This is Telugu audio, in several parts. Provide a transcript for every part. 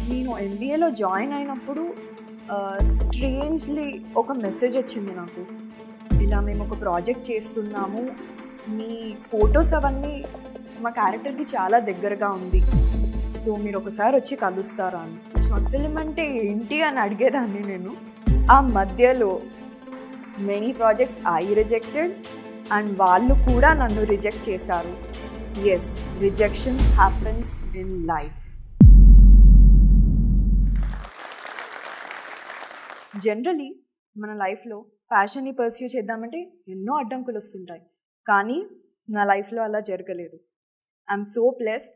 నేను ఎంబీఏలో జాయిన్ అయినప్పుడు స్ట్రేంజ్లీ ఒక మెసేజ్ వచ్చింది నాకు ఇలా మేము ఒక ప్రాజెక్ట్ చేస్తున్నాము మీ ఫొటోస్ అవన్నీ మా క్యారెక్టర్కి చాలా దగ్గరగా ఉంది సో మీరు ఒకసారి వచ్చి కలుస్తారా అని షార్ట్ ఫిల్మ్ అంటే ఏంటి అని అడిగేదాన్ని నేను ఆ మధ్యలో many projects I rejected and వాళ్ళు కూడా నన్ను రిజెక్ట్ చేశారు yes rejections happens in life generally మన లైఫ్లో ప్యాషన్ని పర్స్యూ చేద్దామంటే ఎన్నో అడ్డంకులు వస్తుంటాయి కానీ నా లైఫ్లో అలా జరగలేదు ఐఎమ్ సో ప్లెస్డ్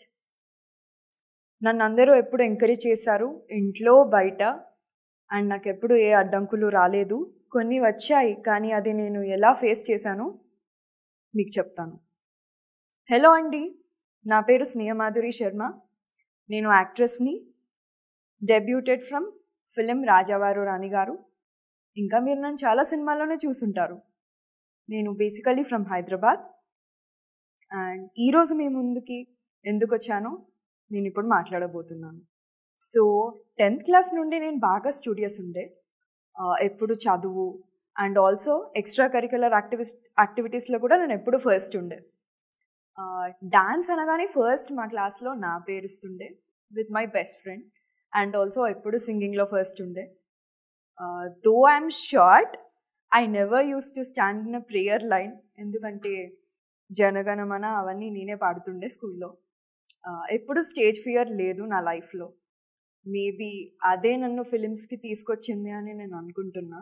నన్ను అందరూ ఎప్పుడు ఎంకరేజ్ చేశారు ఇంట్లో బయట అండ్ నాకు ఎప్పుడు ఏ అడ్డంకులు రాలేదు కొన్ని వచ్చాయి కానీ అది నేను ఎలా ఫేస్ చేశానో మీకు చెప్తాను హలో అండి నా పేరు స్నేహమాధురి శర్మ నేను యాక్ట్రెస్ని debuted from film Rajavaaru Rani గారు ఇంకా మీరు నన్ను చాలా సినిమాల్లోనే చూసుంటారు నేను బేసికలీ ఫ్రమ్ హైదరాబాద్ అండ్ ఈరోజు మీ ముందుకి ఎందుకు వచ్చానో నేను ఇప్పుడు మాట్లాడబోతున్నాను సో టెన్త్ క్లాస్ నుండి నేను బాగా స్టూడియస్ ఉండే ఎప్పుడు చదువు అండ్ ఆల్సో ఎక్స్ట్రా కరిక్యులర్ యాక్టివిస్ యాక్టివిటీస్లో కూడా నేను ఎప్పుడు ఫస్ట్ ఉండే డాన్స్ అనగానే ఫస్ట్ మా క్లాస్లో నా పేరు ఇస్తుండే with my best friend and also ఎప్పుడు సింగింగ్లో ఫస్ట్ ఉండే though I'm short I never use to stand in a prayer line ఎందుకంటే జనగణమన అవన్నీ నేనే పాడుతుండే స్కూల్లో ఎప్పుడు స్టేజ్ ఫియర్ లేదు నా లైఫ్లో మేబీ అదే నన్ను ఫిలిమ్స్కి తీసుకొచ్చింది అని నేను అనుకుంటున్నా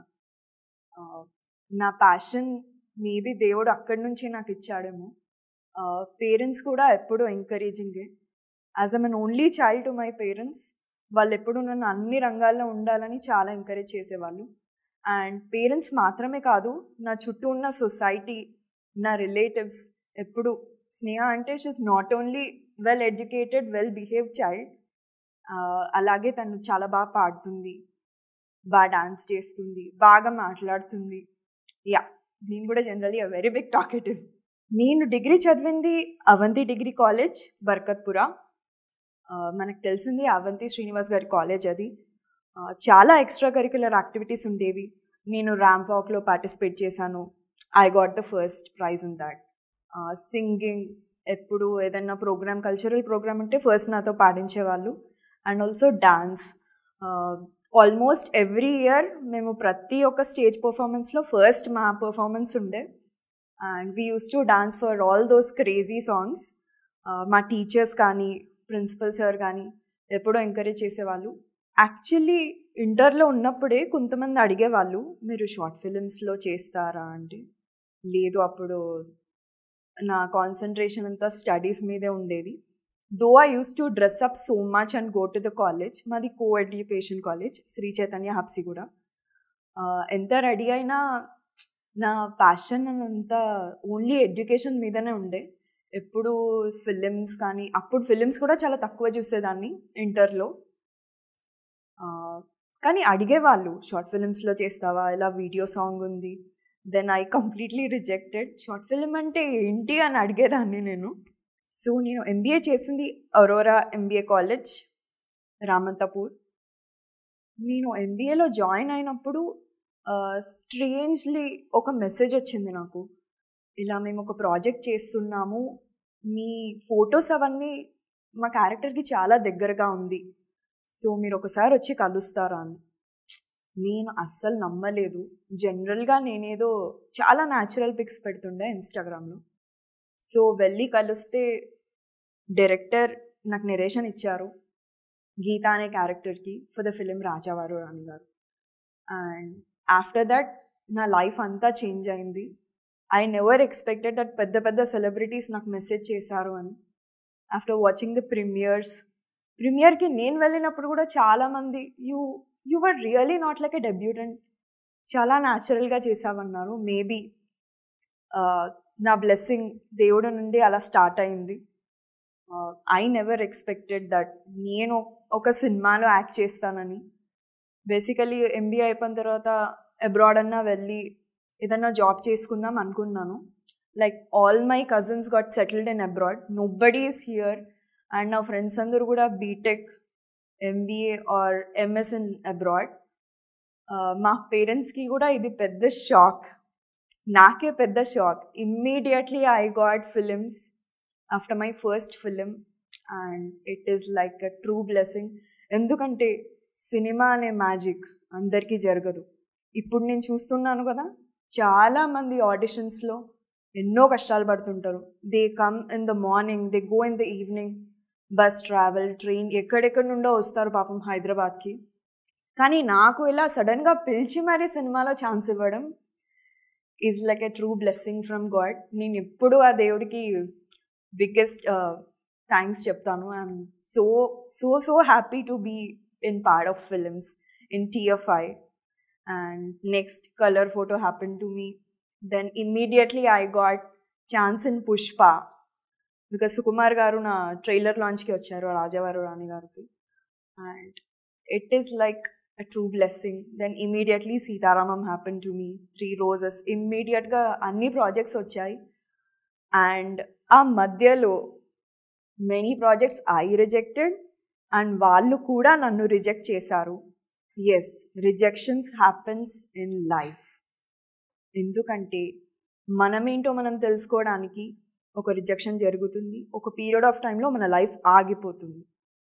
నా ప్యాషన్ మేబీ దేవుడు అక్కడి నుంచే నాకు ఇచ్చాడేమో పేరెంట్స్ కూడా ఎప్పుడు ఎంకరేజింగే as an only child to my parents వాళ్ళు ఎప్పుడు నన్ను అన్ని రంగాల్లో ఉండాలని చాలా ఎంకరేజ్ చేసేవాళ్ళు అండ్ పేరెంట్స్ మాత్రమే కాదు నా చుట్టూ ఉన్న సొసైటీ నా రిలేటివ్స్ ఎప్పుడు స్నేహ అంటే she's not only well educated well behave child అలాగే తను చాలా బాగా పాడుతుంది బాగా డాన్స్ చేస్తుంది బాగా మాట్లాడుతుంది యా నేను కూడా generally a very big talkative నేను డిగ్రీ చదివింది అవంతి డిగ్రీ కాలేజ్ బర్కత్పుర మనకు తెలిసింది అవంతి శ్రీనివాస్ గారి కాలేజ్ అది చాలా ఎక్స్ట్రా కరిక్యులర్ యాక్టివిటీస్ ఉండేవి నేను ర్యాంప్ వాక్లో పార్టిసిపేట్ చేశాను I got the first prize in that singing ఎప్పుడు ఏదైనా ప్రోగ్రామ్ కల్చరల్ ప్రోగ్రామ్ ఉంటే ఫస్ట్ నాతో పాడించేవాళ్ళు and also dance almost every year మేము ప్రతి ఒక్క స్టేజ్ పర్ఫార్మెన్స్లో ఫస్ట్ మా పర్ఫార్మెన్స్ ఉండే and we use to dance for all those crazy songs మా టీచర్స్ కానీ ప్రిన్సిపల్ సార్ కానీ ఎప్పుడో ఎంకరేజ్ చేసేవాళ్ళు యాక్చువల్లీ ఇంటర్లో ఉన్నప్పుడే కొంతమంది అడిగేవాళ్ళు మీరు షార్ట్ ఫిలిమ్స్లో చేస్తారా అంటే లేదు అప్పుడు నా కాన్సన్ట్రేషన్ అంతా స్టడీస్ మీదే ఉండేది though I use to dress up so much and go to the college మాది coeducation college Sri Chaitanya Habsiguda ఎంత రెడీ అయినా నా ప్యాషన్ అంతా ఓన్లీ ఎడ్యుకేషన్ మీదనే ఉండే ఎప్పుడు ఫిలిమ్స్ కానీ అప్పుడు ఫిలిమ్స్ కూడా చాలా తక్కువ చూసేదాన్ని ఇంటర్లో కానీ అడిగేవాళ్ళు షార్ట్ ఫిలిమ్స్లో చేస్తావా ఇలా వీడియో సాంగ్ ఉంది then I completely rejected short film అంటే ఏంటి అని అడిగేదాన్ని నేను సో నేను ఎంబీఏ చేసింది అరోరా ఎంబీఏ కాలేజ్ రామంతపూర్ నేను ఎంబీఏలో జాయిన్ అయినప్పుడు స్ట్రేంజ్లీ ఒక మెసేజ్ వచ్చింది నాకు ఇలా మేము ఒక ప్రాజెక్ట్ చేస్తున్నాము మీ ఫొటోస్ అవన్నీ మా క్యారెక్టర్కి చాలా దగ్గరగా ఉంది సో మీరు ఒకసారి వచ్చి కలుస్తారా అని నేను అస్సలు నమ్మలేదు జనరల్గా నేనేదో చాలా న్యాచురల్ పిక్స్ పెడుతుండే ఇన్స్టాగ్రామ్లో సో వెళ్ళి కలిస్తే డైరెక్టర్ నాకు నెరేషన్ ఇచ్చారు గీత అనే క్యారెక్టర్కి for the film Rajavaaru Rani Garu and after that నా లైఫ్ అంతా చేంజ్ అయింది ఐ నెవర్ ఎక్స్పెక్టెడ్ దట్ పెద్ద పెద్ద సెలబ్రిటీస్ నాకు మెసేజ్ చేశారు అని ఆఫ్టర్ వాచింగ్ ద ప్రీమియర్స్ ప్రీమియర్కి నేను వెళ్ళినప్పుడు కూడా చాలామంది you you were really not like a debutante చాలా న్యాచురల్గా చేసావన్నారు మేబీ నా బ్లెస్సింగ్ దేవుడు నుండి అలా స్టార్ట్ అయింది ఐ నెవర్ ఎక్స్పెక్టెడ్ దట్ నేను ఒక సినిమాలో యాక్ట్ చేస్తానని బేసికలీ ఎంబీఏ అయిపోయిన తర్వాత అబ్రాడ్ అన్నా వెళ్ళి ఏదన్నా జాబ్ చేసుకుందాం అనుకున్నాను like all my cousins got settled in abroad nobody is here and నా ఫ్రెండ్స్ అందరూ కూడా BTech MBA or MS in abroad మా పేరెంట్స్కి కూడా ఇది పెద్ద షాక్ నాకే పెద్ద shock immediately I got films after my first film and it is like a true blessing ఎందుకంటే సినిమా అనే మ్యాజిక్ అందరికీ జరగదు ఇప్పుడు నేను చూస్తున్నాను కదా చాలామంది ఆడిషన్స్లో ఎన్నో కష్టాలు పడుతుంటారు they come in the morning they go in the evening bus travel train ఎక్కడెక్కడి నుండో వస్తారు పాపం హైదరాబాద్కి కానీ నాకు ఇలా సడన్గా పిలిచి మరీ సినిమాలో ఛాన్స్ ఇవ్వడం is like a true blessing from god నేను ఎప్పుడు ఆ దేవుడికి బిగ్గెస్ట్ థ్యాంక్స్ చెప్తాను I'm so so so happy to be in part of films in TFI and next Colour Photo happen to me then immediately I got chance in Pushpa because Sukumar garu నా ట్రైలర్ లాంచ్కి వచ్చారు రాజావారు రాణి గారికి and it is like a true blessing then immediately Sitaramam happen to me Three roses ఇమ్మీడియట్గా అన్ని ప్రాజెక్ట్స్ వచ్చాయి అండ్ ఆ మధ్యలో many projects I rejected and వాళ్ళు కూడా నన్ను రిజెక్ట్ చేశారు yes rejections happens in life ఎందుకంటే మనమేంటో మనం తెలుసుకోవడానికి ఒక రిజెక్షన్ జరుగుతుంది ఒక పీరియడ్ ఆఫ్ టైంలో మన లైఫ్ ఆగిపోతుంది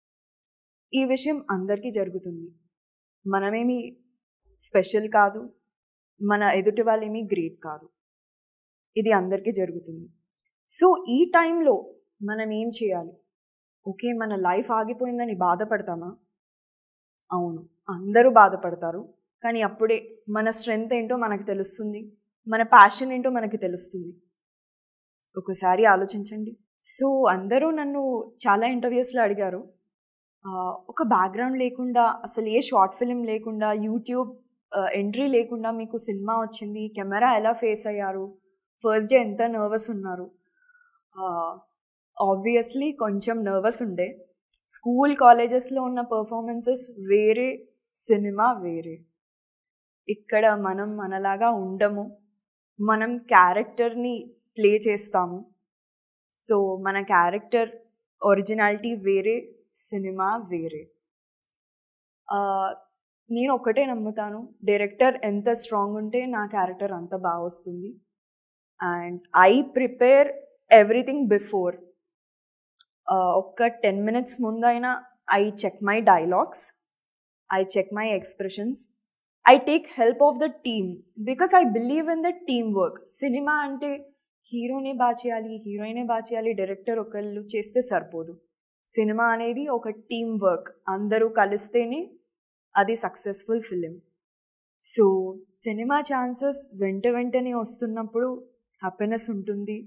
ఈ విషయం అందరికీ జరుగుతుంది మనమేమి స్పెషల్ కాదు మన ఎదుటి వాళ్ళేమి గ్రేట్ కాదు ఇది అందరికీ జరుగుతుంది సో ఈ టైంలో మనం ఏం చేయాలి ఓకే మన లైఫ్ ఆగిపోయిందని బాధపడతామా అవును అందరూ బాధపడతారు కానీ అప్పుడే మన స్ట్రెంగ్త్ ఏంటో మనకు తెలుస్తుంది మన ప్యాషన్ ఏంటో మనకి తెలుస్తుంది ఒకసారి ఆలోచించండి సో అందరూ నన్ను చాలా ఇంటర్వ్యూస్లో అడిగారు ఒక బ్యాక్గ్రౌండ్ లేకుండా అసలు ఏ షార్ట్ ఫిలిం లేకుండా యూట్యూబ్ ఎంట్రీ లేకుండా మీకు సినిమా వచ్చింది కెమెరా ఎలా ఫేస్ అయ్యారు ఫస్ట్ డే ఎంత నర్వస్ ఉన్నారు ఆబ్వియస్లీ కొంచెం నర్వస్ ఉండే స్కూల్ కాలేజెస్లో ఉన్న పర్ఫార్మెన్సెస్ వేరే సినిమా వేరే ఇక్కడ మనం మనలాగా ఉండము మనం క్యారెక్టర్ని ప్లే చేస్తాము సో మన క్యారెక్టర్ ఒరిజినాలిటీ వేరే సినిమా వేరే నేను ఒకటే నమ్ముతాను డైరెక్టర్ ఎంత స్ట్రాంగ్ ఉంటే నా క్యారెక్టర్ అంత బాగా వస్తుంది and I prepare everything before ఒక్క టెన్ మినిట్స్ ముందైనా I check my dialogues I check my expressions I take help of the team because I believe in the team work cinema అంటే హీరోనే బాగా చేయాలి హీరోయినే బాగా చేయాలి డైరెక్టర్ ఒకళ్ళు చేస్తే సరిపోదు సినిమా అనేది ఒక టీమ్ వర్క్ అందరూ కలిస్తేనే అది successful film so cinema chances వెంట వెంటనే వస్తున్నప్పుడు హ్యాపీనెస్ ఉంటుంది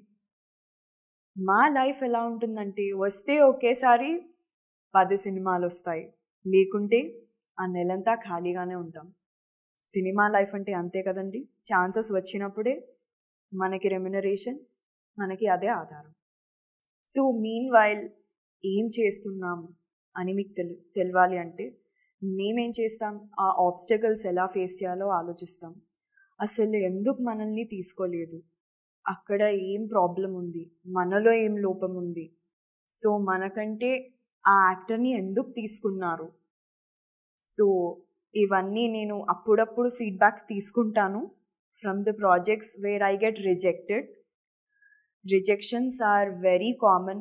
మా లైఫ్ ఎలా ఉంటుందంటే వస్తే ఒకేసారి పది సినిమాలు వస్తాయి లేకుంటే ఆ నెలంతా ఖాళీగానే ఉంటాం సినిమా లైఫ్ అంటే అంతే కదండి ఛాన్సెస్ వచ్చినప్పుడే మనకి రెమ్యునరేషన్ మనకి అదే ఆధారం సో మీన్ వైల్ ఏం చేస్తున్నాం అని మీకు తెలు తెలవాలి అంటే మేమేం చేస్తాం ఆ ఆబ్స్టకల్స్ ఎలా ఫేస్ చేయాలో ఆలోచిస్తాం అసలు ఎందుకు మనల్ని తీసుకోలేదు అక్కడ ఏం ప్రాబ్లం ఉంది మనలో ఏం లోపం ఉంది సో మనకంటే ఆ యాక్టర్ని ఎందుకు తీసుకున్నారు సో ఇవన్నీ నేను అప్పుడప్పుడు ఫీడ్బ్యాక్ తీసుకుంటాను from the projects where I get rejected rejections are very common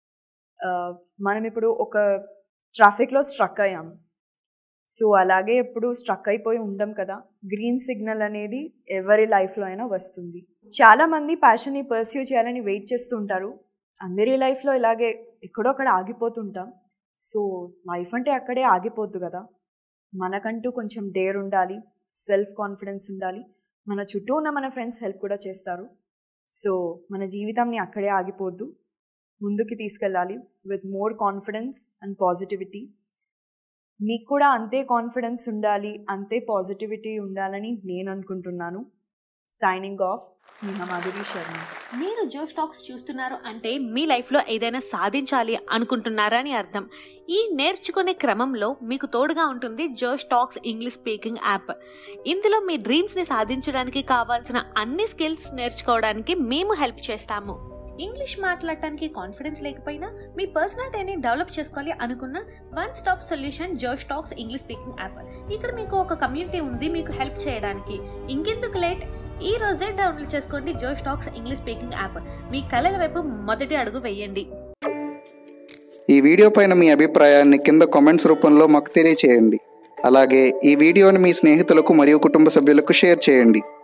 మనం ఇప్పుడు ఒక ట్రాఫిక్లో స్ట్రక్ అయ్యాం సో అలాగే ఎప్పుడు స్ట్రక్ అయిపోయి ఉండం కదా గ్రీన్ సిగ్నల్ అనేది ఎవరి లైఫ్లో అయినా వస్తుంది చాలామంది ప్యాషన్ని పర్స్యూ చేయాలని వెయిట్ చేస్తుంటారు అందరి లైఫ్లో ఇలాగే ఎక్కడో అక్కడ ఆగిపోతుంటాం సో లైఫ్ అంటే అక్కడే ఆగిపోద్దు కదా మనకంటూ కొంచెం డేర్ ఉండాలి సెల్ఫ్ కాన్ఫిడెన్స్ ఉండాలి మన చుట్టూ ఉన్న మన ఫ్రెండ్స్ హెల్ప్ కూడా చేస్తారు సో మన జీవితాన్ని అక్కడే ఆగిపోద్దు ముందుకి తీసుకెళ్ళాలి with more confidence and positivity మీకు కూడా అంతే కాన్ఫిడెన్స్ ఉండాలి అంతే పాజిటివిటీ ఉండాలని నేను అనుకుంటున్నాను సైనింగ్ ఆఫ్ స్నేహ మాధురి శర్మ మీరు జో స్టాక్స్ చూస్తున్నారు అంటే మీ లైఫ్లో ఏదైనా సాధించాలి అనుకుంటున్నారా అని అర్థం ఈ నేర్చుకునే క్రమంలో మీకు తోడుగా ఉంటుంది Josh Talks English speaking app ఇందులో మీ డ్రీమ్స్ని సాధించడానికి కావాల్సిన అన్ని స్కిల్స్ నేర్చుకోవడానికి మేము హెల్ప్ చేస్తాము ఇంగ్లీష్ మాట్లాడటానికి కాన్ఫిడెన్స్ లేకపోయినా మీ పర్సనాలిటీని డెవలప్ చేసుకోవాలి అనుకున్న one stop solution Josh Talks English speaking app ఇక్కడ మీకు ఒక కమ్యూనిటీ ఉంది మీకు హెల్ప్ చేయడానికి ఇంకెందుకు లేట్ ఈ రోజే డౌన్లోడ్ చేసుకోండి Josh Talks English speaking app మీ కళల వైపు మొదటి అడుగు వేయండి ఈ వీడియో పైన మీ అభిప్రాయాన్ని కింద కామెంట్స్ రూపంలో మాకు తెలియచేయండి అలాగే ఈ వీడియోని మీ స్నేహితులకు మరియు కుటుంబ సభ్యులకు షేర్ చేయండి